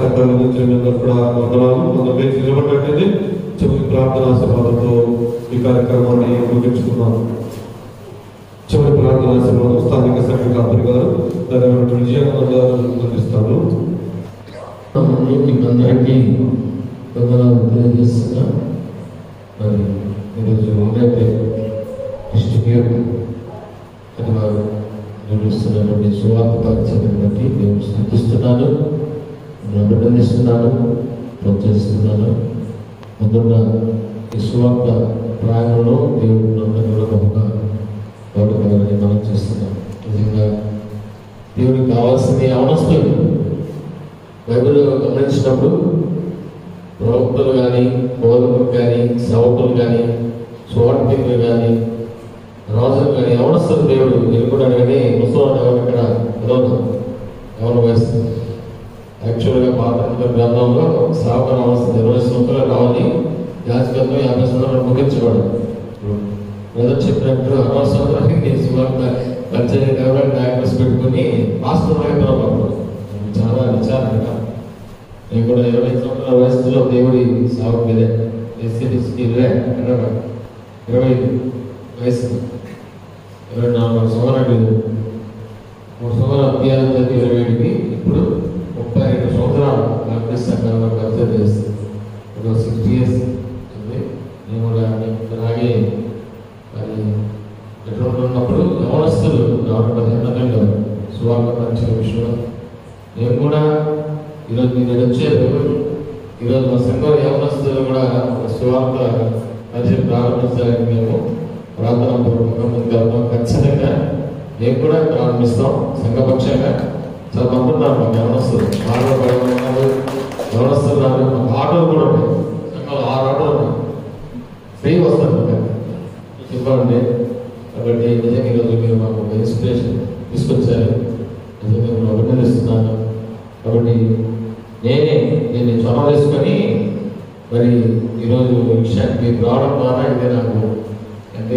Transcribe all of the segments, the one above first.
సంఘాల నుంచి మీ అందరూ కూడా వందనాలు కొంత పేరు నిలబడినట్టుంది చివరి ప్రార్థన ఆశీర్వాదంతో ఈ కార్యక్రమాన్ని ముగించుకున్నాం చివరి ప్రార్థన ఆశీర్వాదం స్థానిక సంఘ కాపరి గారు దాని విజయానంద గారు అందిస్తారు మీకు అందరికీ వందనాలు తెలియజేస్తున్నా మరి ఈరోజు ఏదైతే డిస్ట్రిక్ట్ అది వారు నిర్వహిస్తున్నటువంటి సువార్త పరిచయం బట్టి నేను స్థుతిస్తున్నాను నేను అభినందిస్తున్నాను ప్రోత్సహిస్తున్నాను అందున్న ఈ సువార్త ప్రయాణంలో దేవుడు నన్ను కూడా బహుగా వాడుకోవాలని మనం చేస్తున్నాం నిజంగా దేవుడికి కావాల్సింది అవనస్తులు బైబిల్ గమనించినప్పుడు ప్రవక్తలు కానీ బోధకులు కానీ సేవకులు కానీ సువార్థికులు కానీ రాజులు కానీ ఎవరొస్తారు దేవుడు ఎలుగున్నాడు కానీ ముసలాడు ఎవరు ఇక్కడ ఎవరు ఎవరు వయసు యాక్చువల్గా పాత నిబంధన గ్రంథంలో సేవకుల అవస్థ ఇరవై సంవత్సరాలు రావాలి యాజకత్వం యాభై సంవత్సరాలు ముగించబడు ఏదో చెప్పినట్టు అరవై సంవత్సరాలకి సువార్త పరిచయం ఎవరైనా డాక్టర్స్ పెట్టుకుని హాస్పిటల్ అయిపోయినప్పుడు చాలా విచారణ నేను కూడా ఇరవై సంవత్సరాల వయసులో దేవుడి సాగు మీదే ఎస్సీడీసీకి ఇరవై ఇరవై వయసు ఇరవై నాలుగు సంవత్సరాలు మూడు సంవత్సరాలు అధ్యాయం చదివి ఇరవై ఏడుకి ఇప్పుడు ముప్పై రెండు సంవత్సరాలు కాంగ్రెస్ సంఘంలో పరిచయం చేస్తుంది ఒక సిక్స్టీ ఇయర్స్ ఉంది నేను కూడా అలాగే మరి ఎటువంటి ఉన్నప్పుడు యవనస్తులు నాలుగు పదిహేను నెలలు సువార్త పరిచయ విషయంలో నేను కూడా ఈరోజు నేను వచ్చేది ఈరోజు మా సంఘం యవనస్తులు కూడా ఒక సువార్త పరిచయం ప్రారంభించాలని మేము ప్రార్థన పూర్వకంగా ముందుకు వెళ్తాం ఖచ్చితంగా మేము కూడా ప్రారంభిస్తాం సంఘపక్షంగా చాలా మంది ఉన్నారు మాకు యవనస్తులు ఆటో ఉన్నారు యవనస్తులు ఉన్నారు మాకు ఆటోలు కూడా ఉన్నాయి సంఘంలో ఆరు ఆటోలు ఉన్నాయి ఫ్రీ వస్తారు చెప్పండి కాబట్టి నిజంగా ఈరోజు మీరు మాకు ఒక ఇన్స్పిరేషన్ తీసుకొచ్చారు నిజంగా నేను అభినందిస్తున్నాను కాబట్టి నేనే దీన్ని చొరవ వేసుకొని మరి ఈరోజు ఈ విషయానికి మీకు రావడం ద్వారా ఇదే నాకు అంటే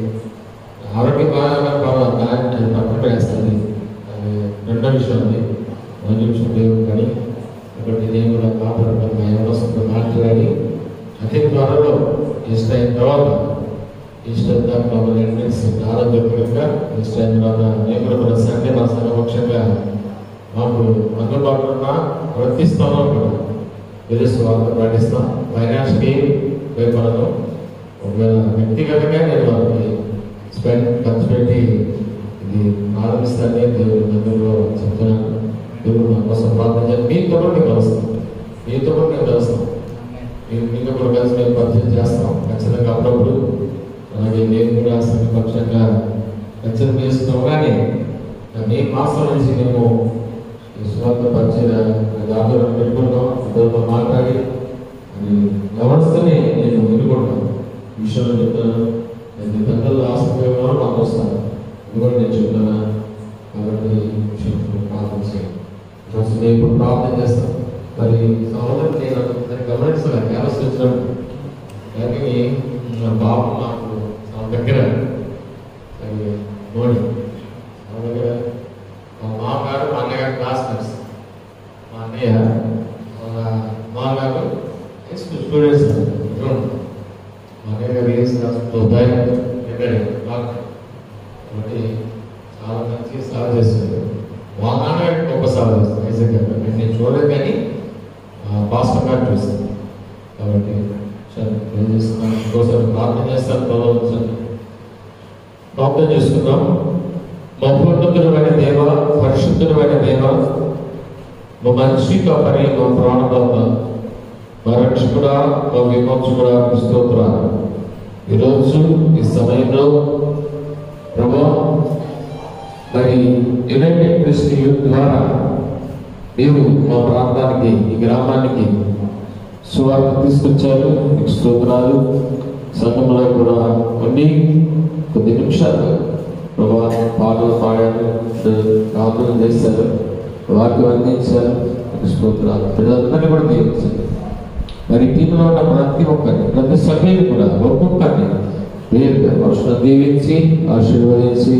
ఆరోగ్యం బాగా పర్వాలేదు కానీ అది పక్కన వేస్తుంది అది రెండో విషయం అది మొదటి విషయం లేదు కానీ కాబట్టి నేను కూడా కాపాడతాను మా ఎవరో మాట్లాడి అతి త్వరలో ఇష్ట అయిన తర్వాత ఇష్ట దాకా మన ఎంట్రెన్స్ ఆరోగ్యపరంగా ఇష్ట అయిన తర్వాత నేను కూడా ప్రస్తుతానికి మా సంఘపక్షంగా మాకు అందుబాటులో ఉన్న ప్రతి స్థలం కూడా విదేశ వాళ్ళు పాటిస్తాం ఫైనాన్స్కి భయపడను ఒకవేళ వ్యక్తిగతంగా నేను వారికి స్పెండ్ ఖర్చు పెట్టి ఇది ప్రారంభిస్తానని దేవుడి దగ్గరలో చెప్తున్నాను దేవుడు నా కోసం ప్రార్థన చేయండి మీతో కూడా మేము కలుస్తాం మీతో కూడా మేము కలుస్తాం మీరు మీతో కూడా కలిసి మేము పరిచయం చేస్తాం ఖచ్చితంగా అప్పుడప్పుడు అలాగే నేను కూడా సంఘపక్షంగా ఖచ్చితంగా చేస్తున్నాం కానీ మీ మాసం నుంచి మేము ఈ స్వార్థ పరిచయ దాంట్లో పెట్టుకుంటాం అందరితో మాట్లాడి అది వ్యవస్థని నేను ఎన్నుకుంటాను ఈ విషయంలో చెప్తాను నేను పెద్దలు ఆసక్తి మాకు వస్తాను ఇది కూడా నేను చెప్తాను కాబట్టి ఈ విషయం ప్రార్థన చేయండి రోజు నేను ఇప్పుడు ప్రార్థన చేస్తాను మరి సహోదరు నేను దాన్ని గమనిస్తాను క్యాలస్ వచ్చినప్పుడు కానీ నా బాబు నాకు నా దగ్గర అది నోడి నా దగ్గర మా మామగారు మా అన్నగారు క్లాస్మేట్స్ మా అన్నయ్య వాళ్ళ మామగారు హై స్కూల్ స్టూడెంట్స్ మా అన్నయ్య గారు ఏ క్లాస్లో కాబట్టి చాలా మంచి సేవ చేస్తుంది మా నాన్నగారికి గొప్ప సేవ చేస్తుంది ఐజక్ గారు నేను చూడలేదు కానీ పాస్టర్ గారు చూస్తాను కాబట్టి సరే ఏం చేస్తున్నాను ఇంకోసారి ప్రార్థన చేస్తాను ప్రభావం ప్రార్థన చేసుకుందాం మహోన్నతుడమైన దేవ పరిశుద్ధుడమైన దేవ మా మనిషి కాపరి మా ప్రాణదాత మా రక్షకుడా మా విమోచకుడా స్తోత్ర ఈరోజు ఈ సమయంలో ప్రభా మరి యునైటెడ్ క్రిస్టి యూత్ ద్వారా మీరు మా ప్రాంతానికి ఈ గ్రామానికి సువార్త తీసుకొచ్చారు మీకు స్తోత్రాలు సంఘంలో కూడా కొన్ని కొద్ది నిమిషాలు ప్రభా పాటలు పాడారు ప్రార్థన చేశారు వాక్యం అందించారు మీకు స్తోత్రాలు ప్రజలందరినీ కూడా దీవించారు మరి టీంలో ఉన్న ప్రతి ఒక్కరిని ప్రతి సభ్యుని కూడా ఒక్కొక్కరిని వేరుగా వర్షం దీవించి ఆశీర్వదించి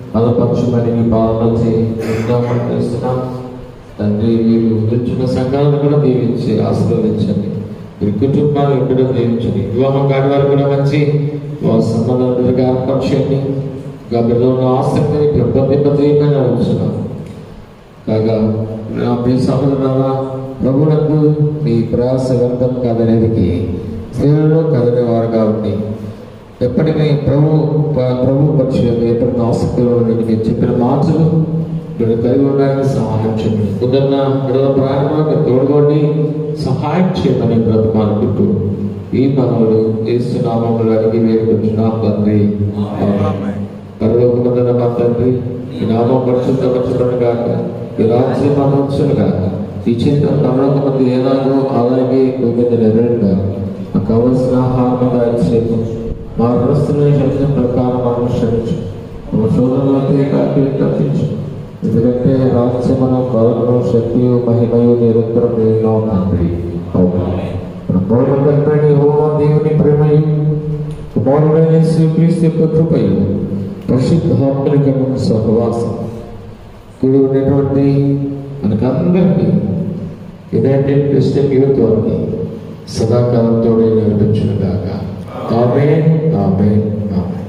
బలపరచమని మీ పాలన చేస్తున్నాం తండ్రి మీరు గెలుచున్న సంఘాలను కూడా దీవించి ఆశీర్వదించండి మీ కుటుంబాలను కూడా దీవించండి వివాహం కాని వారు కూడా మంచి వివాహ సంబంధాలు ఏర్పరచండి ఇంకా బిడ్డలను ఆసక్తిని పెద్దమైన ఉంచున్నాను కాగా నా మీ సహోదరుల ప్రభువులకు మీ ప్రయాస వ్యర్థం కాదనేది స్త్రీలలో కదనే వారు కాబట్టి ఎప్పటికీ ప్రభు ప- ప్రభు పరిచయం ఎప్పటికీ ఆసక్తిలో ఉండండి మీరు చెప్పిన మాటలు మీరు కలిగి ఉండడానికి సహాయం చేయండి కుదరిన బిడ్డల ప్రయాణంలో మీరు తోడుకోండి సహాయం చేయమని బ్రతమానుకుంటూ ఈ మనవులు ఏసునామంలో అడిగి వేడుకుంటున్నాం తండ్రి ఆమేన్. పరలోకమందున మా తండ్రి ఈ నామం పరిశుద్ధపరచబడిన గాక ఈ రాజ్యం మనోత్సవం గాక ఈ చిత్తం పరలోకమంది ఏనాగో అలాగే భూమి ఎదురుగా మాకు కావలసిన ఆహారం దాల్చేపు మా రస్తులని శబ్దం ప్రకారం మనం క్షమించు మా శోధనలతో కాకి తప్పించు ఎందుకంటే రాజ్యమనం గౌరవం శక్తియు మహిమయు నిరంతరం నీలో తండ్రి ఆమేన్. మన పౌరుల తండ్రి హోమా దేవుని ప్రేమయు కుమారుడైన శ్రీక్రీస్తు యొక్క కృపయు పరిశుద్ధాత్మనిక సహవాసం కూడి ఉన్నటువంటి మనకందరికీ యునైటెడ్ క్రిస్టియన్ యూత్ వారికి సదాకాలంతో నడిపించిన గాక ఆమె ఆమె ఆమె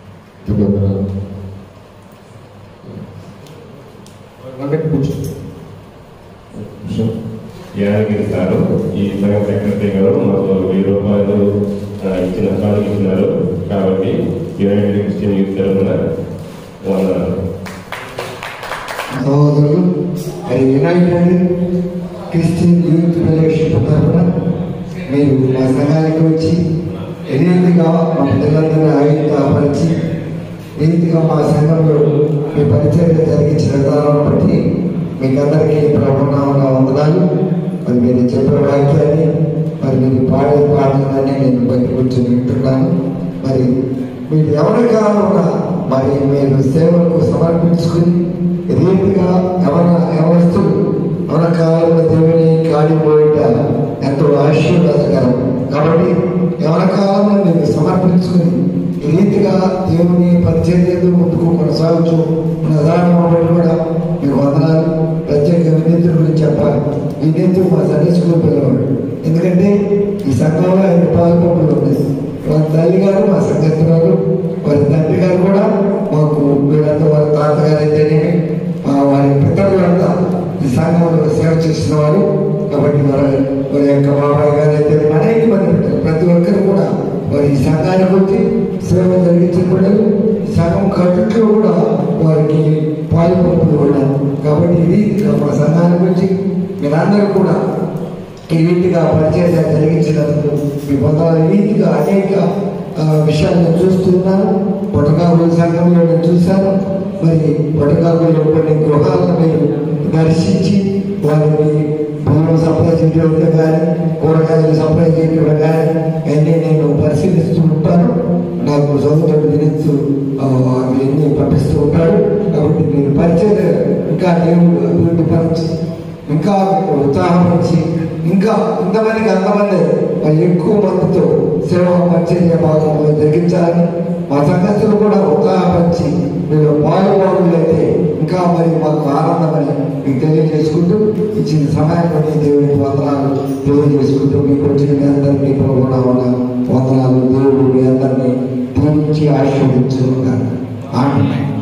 యాదగిరి సారు ఈ సంఘ సెక్రటరీ గారు మాకు వెయ్యి రూపాయలు ఆ, ఇచ్చిన కాలు ఇచ్చినారు కాబట్టి యునైటెడ్ క్రిస్టియన్ యూత్ తరఫున వందనాలు సహోదరులు మరి యునైటెడ్ క్రిస్టియన్ యూత్ ఫెలోషిప్ తరఫున మీరు మా సంఘానికి వచ్చి ఏ రీతిగా మా పిల్లలందరూ ఆయుధపరిచి ఏ రీతిగా మా సంఘంలో మీ పరిచయం జరిగించిన విధానం బట్టి మీకు అందరికీ ప్రభుత్వంగా వందనాలు మరి మీరు చెప్పిన వాక్యాన్ని మరి మీరు పాడే పాటలని నేను బయట కూర్చొని వింటున్నాను మరి మీరు ఎవరి కాలంలో మరి మీరు సేవలకు సమర్పించుకుని రీతిగా ఎవర ఎవరస్తులు ఎవర కాలంలో దేవుని కాడిపోయిట ఎంతో ఆశీర్వాదకరం కాబట్టి ఎవరి కాలంలో మీరు సమర్పించుకుని ఈ రీతిగా దేవుని పరిచర్యలు ముందుకు కొనసాగుతూ ఉన్న దాని బట్టి కూడా మీకు వందనాలు ప్రత్యేక వినీతుల గురించి చెప్పాలి ఈ నీతులు మా సండే స్కూల్ పిల్లవాడు ఎందుకంటే ఈ సంఘంలో ఐదు పాల్గొంపులు ఉన్నాయి వారి తల్లి గారు మా సంగతురాలు వారి తండ్రి గారు కూడా మాకు వీళ్ళంతా వారి తాతగారు అయితేనేమి మా వారి పితరులంతా ఈ సంఘంలో సేవ చేసిన వారు కాబట్టి వారి వారి యొక్క బాబాయ్ గారు అయితే అనేక మంది పెట్టారు ప్రతి ఒక్కరు కూడా వారి ఈ సంఘానికి వచ్చి సేవ జరిగించిన బిడ్డలు ఈ సంఘం ఖర్చులో కూడా వారికి పాల్పొంపులు ఉన్నాయి కాబట్టి ఇది మా సంఘానికి వచ్చి మీరందరూ కూడా ఈ రీతిగా పరిచయం జరిగించినందుకు మీ పొందాలి రీతిగా అనేక ఆ, విషయాలు నేను చూస్తున్నాను పొటకాకుల సంఘంలో నేను చూశాను మరి పొటకాకుల్లో కొన్ని గృహాలను మీరు దర్శించి వారిని భూములు సప్లై చేయడం కానీ కూరగాయలు సప్లై చేయడం కానీ అన్నీ నేను పరిశీలిస్తూ ఉంటాను నాకు సోదరుడు దినత్తు అవన్నీ పంపిస్తూ ఉంటాడు కాబట్టి మీరు పరిచయం ఇంకా దేవుడు అభివృద్ధి పరచి ఇంకా ఉత్సాహపరిచి ఇంకా ఇంతమందికి అంతమంది మరి ఎక్కువ మందితో సేవ పరిచర్య భాగంలో జరిగించాలని మా సంగతులు కూడా ఉత్సాహపరిచి మీరు పాల్గొనట్లయితే ఇంకా మరి మాకు ఆనందమని మీకు తెలియజేసుకుంటూ ఇచ్చిన సమయాన్ని దేవునికి వందనాలు తెలియజేసుకుంటూ మీకు వచ్చిన మీ అందరికీ ప్రభుత్వ వందనాలు దేవుడు మీ అందరినీ దీవించి ఆశీర్వదించుకుంటాను ఆమె